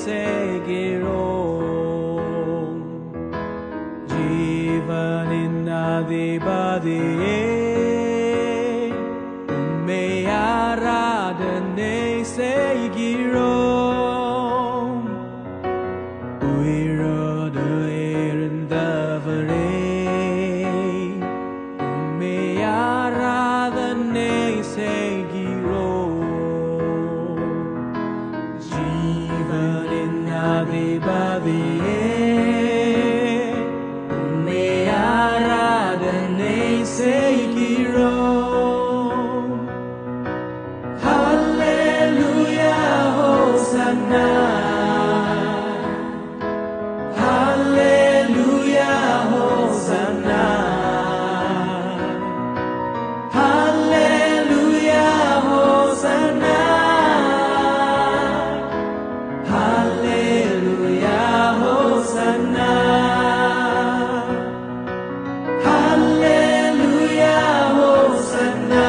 செய்கிறோம் ஜீவனின் அதிபதியே உம்மை ஆராதனை செய்கிறோம் உயிரோடு இருந்தவரே உம்மை ஆராதனை செய்கிறோம் ஜீவனின் அதிபதியே உம்மை ஆராதனை செய்கிறோம் ஹல்லேலூயா ஹோசன்னா ஹல்லேலூயா ஹோசன்னா ஹல்லேலூயா ஹோசன்னா ஹல்லேலூயா ஹோசன்னா ஹல்லேலூயா ஹோசன்னா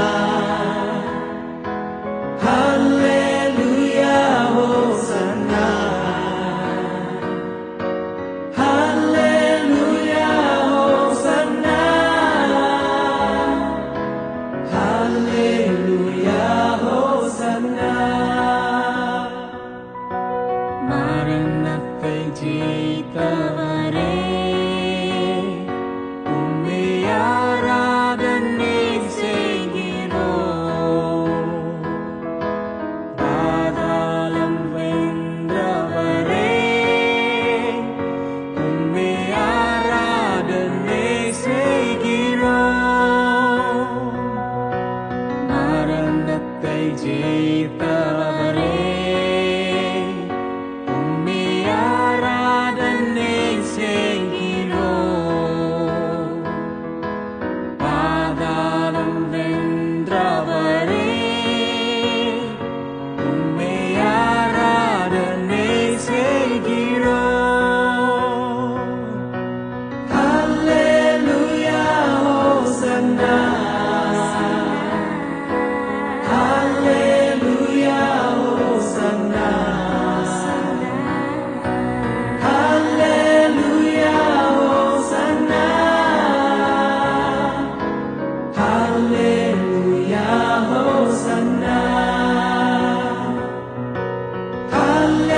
ஹல்லேலூயா ஹோசன்னா ஹல்லேலூயா ஹோசன்னா ஹல்லேலூயா ஹோசன்னா மரணத்தை ஜெயித்தவரே உம்மை ஆராதனை செய்கிறோம் பாதாளம் வென்றவரே உம்மை ஆராதனை செய்கிறோம் மரணத்தை ஜெயித்தவரே உம்மை ஆராதனை செய்கிறோம் பாதாளம் வென்றவரே உம்மை ஆராதனை செய்கிறோம் ஹல்லேலூயா ஹோசன்னா ஹல்லேலூயா ஹோசன்னா ஹல்லேலூயா ஹோசன்னா ஹல்லேலூயா ஹோசன்னா ஹல்லேலூயா